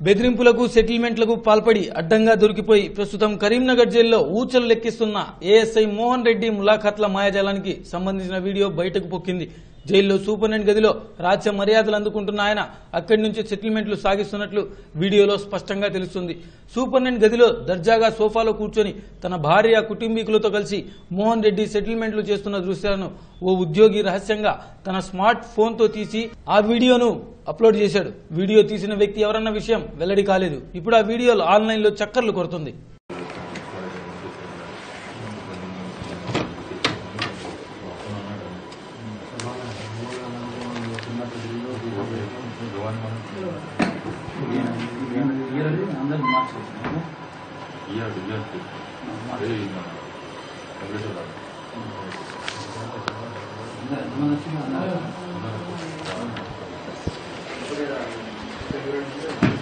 బెదిరింపులకు సెటిల్మెంట్లకు పాల్పడి అడ్డంగా దొరికిపోయి ప్రస్తుతం కరీంనగర్ జైల్లో ఊచలు లెక్కిస్తున్న ఏఎస్ఐ మోహన్ రెడ్డి ములాఖాత్ల మాయాజాలానికి సంబంధించిన వీడియో బయటకు పొక్కింది జైల్లో సూపరింటెండెంట్ గదిలో రాజ్య మర్యాదలు అందుకుంటున్న ఆయన అక్కడి నుంచి సెటిల్మెంట్లు సాగిస్తున్నట్లు వీడియోలో స్పష్టంగా తెలుస్తుంది సూపరింటెండెంట్ గదిలో దర్జాగా సోఫాలో కూర్చొని తన భార్య కుటుంబీకులతో కలిసి మోహన్ రెడ్డి సెటిల్మెంట్లు చేస్తున్న దృశ్యాలను ఓ ఉద్యోగి రహస్యంగా తన స్మార్ట్ ఫోన్తో తీసి ఆ వీడియోను అప్లోడ్ చేశాడు వీడియో తీసిన వ్యక్తి ఎవరన్న విషయం వెల్లడి కాలేదు ఇప్పుడు ఆ వీడియోలు ఆన్లైన్లో చక్కర్లు కొడుతుంది అందరికి మార్చేసాము ఇయ్యాడు ఇయ్యాడు అదే మన వెంకటేశ్వర గారు. ఎంతమంది వచ్చినా ఉన్నారు.